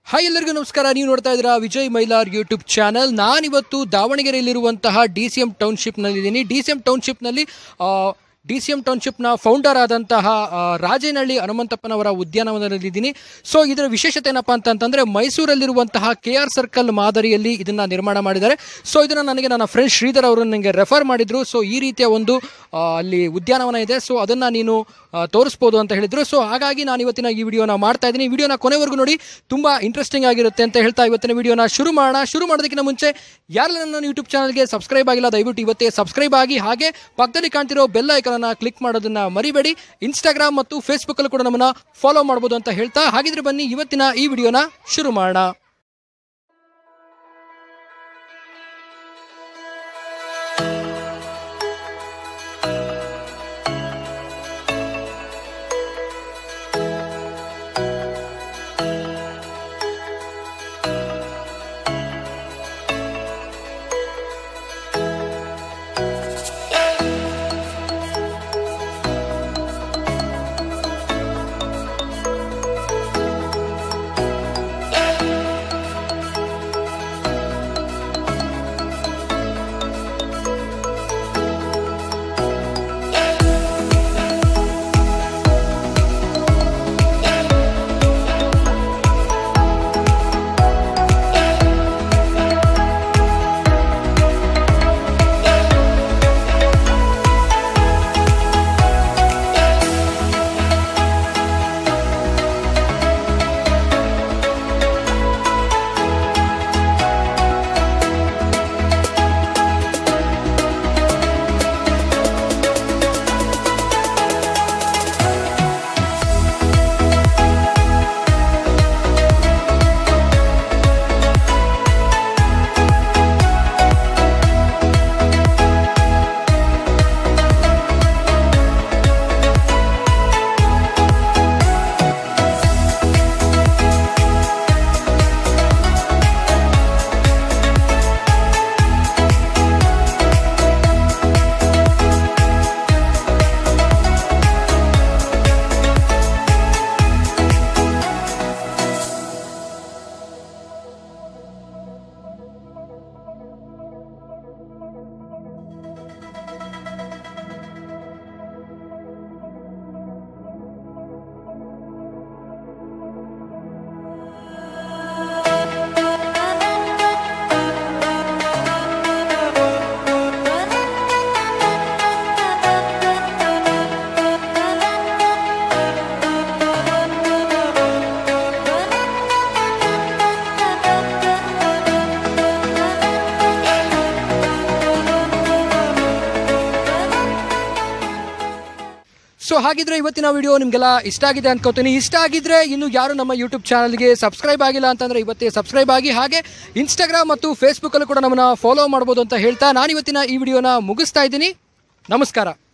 hi ಎಲ್ಲರಿಗೂ ನಮಸ್ಕಾರ ನೀವು ನೋಡ್ತಾ ಇದ್ದೀರಾ ವಿಜಯ್ ಮೈಲಾರ್ ಯೂಟ್ಯೂಬ್ ಚಾನಲ್ ನಾನಿವತ್ತು ದಾವಣಗೆರೆಯಲ್ಲಿರುವಂತಹ ಡಿ ಸಿ ಎಂ ಟೌನ್ಶಿಪ್ನಲ್ಲಿದ್ದೀನಿ ಡಿ ಸಿ ಎಂ ಟೌನ್ಶಿಪ್ನಲ್ಲಿ ಡಿ ಸಿ ಎಂ ಟೌನ್ಶಿಪ್ನ ಫೌಂಡರ್ ಆದಂತಹ ಆ, ರಾಜೇನಹಳ್ಳಿ ಹನುಮಂತಪ್ಪನವರ ಉದ್ಯಾನವನದಲ್ಲಿದ್ದೀನಿ ಸೊ ಇದರ ವಿಶೇಷತೆ ಏನಪ್ಪ ಅಂತಂತಂದರೆ ಮೈಸೂರಲ್ಲಿರುವಂತಹ ಕೆ ಆರ್ ಸರ್ಕಲ್ ಮಾದರಿಯಲ್ಲಿ ಇದನ್ನು ನಿರ್ಮಾಣ ಮಾಡಿದ್ದಾರೆ ಸೊ ಇದನ್ನು ನನಗೆ ನನ್ನ ಫ್ರೆಂಡ್ ಶ್ರೀಧರ್ ಅವರು ನನಗೆ ರೆಫರ್ ಮಾಡಿದರು ಸೊ ಈ ರೀತಿಯ ಒಂದು ಆ, ಅಲ್ಲಿ ಉದ್ಯಾನವನ ಇದೆ ಸೊ ಅದನ್ನು ನೀನು ಆ, ತೋರಿಸ್ಬೋದು ಅಂತ ಹೇಳಿದ್ರು ಸೊ ಹಾಗಾಗಿ ನಾನು ಇವತ್ತಿನ ಈ ವಿಡಿಯೋನ ಮಾಡ್ತಾ ಇದ್ದೀನಿ ವಿಡಿಯೋನ ಕೊನೆವರೆಗೂ ನೋಡಿ ತುಂಬ ಇಂಟ್ರೆಸ್ಟಿಂಗ್ ಆಗಿರುತ್ತೆ ಅಂತ ಹೇಳ್ತಾ ಇವತ್ತಿನ ವಿಡಿಯೋನ ಶುರು ಮಾಡೋಣ ಶುರು ಮಾಡೋದಕ್ಕಿಂತ ಮುಂಚೆ ಯಾರೆಲ್ಲ ನನ್ನ ಯೂಟ್ಯೂಬ್ ಚಾನಲ್ಗೆ ಸಬ್ಸ್ಕ್ರೈಬ್ ಆಗಿಲ್ಲ ದಯವಿಟ್ಟು ಇವತ್ತೇ ಸಬ್ಸ್ಕ್ರೈಬ್ ಆಗಿ ಹಾಗೆ ಪಕ್ಕದಲ್ಲಿ ಕಾಣ್ತಿರೋ ಬೆಲ್ ಐಕನನ್ನು ಕ್ಲಿಕ್ ಮಾಡೋದನ್ನ ಮರಿಬೇಡಿ ಇನ್ಸ್ಟಾಗ್ರಾಮ್ ಮತ್ತು ಫೇಸ್ಬುಕ್ಕಲ್ಲೂ ಕೂಡ ನಮ್ಮನ್ನ ಫಾಲೋ ಮಾಡ್ಬೋದು ಅಂತ ಹೇಳ್ತಾ ಹಾಗಿದ್ರೆ ಬನ್ನಿ ಇವತ್ತಿನ ಈ ವಿಡಿಯೋನ ಶುರು ಮಾಡೋಣ ಸೊ ಹಾಗಿದ್ರೆ ಇವತ್ತಿನ ವಿಡಿಯೋ ನಿಮಗೆಲ್ಲ ಇಷ್ಟ ಆಗಿದೆ ಅನ್ಕೋತೀನಿ ಇಷ್ಟ ಆಗಿದ್ರೆ ಇನ್ನು ಯಾರು ನಮ್ಮ ಯೂಟ್ಯೂಬ್ ಚಾನಲ್ಗೆ ಸಬ್ಸ್ಕ್ರೈಬ್ ಆಗಿಲ್ಲ ಅಂತಂದ್ರೆ ಇವತ್ತೇ ಸಬ್ಸ್ಕ್ರೈಬ್ ಆಗಿ ಹಾಗೆ ಇನ್ಸ್ಟಾಗ್ರಾಮ್ ಮತ್ತು ಫೇಸ್ಬುಕ್ಕಲ್ಲೂ ಕೂಡ ನಮ್ಮನ್ನ ಫಾಲೋ ಮಾಡ್ಬೋದು ಅಂತ ಹೇಳ್ತಾ ನಾನು ಇವತ್ತಿನ ಈ ವಿಡಿಯೋನ ಮುಗಿಸ್ತಾ ಇದ್ದೀನಿ ನಮಸ್ಕಾರ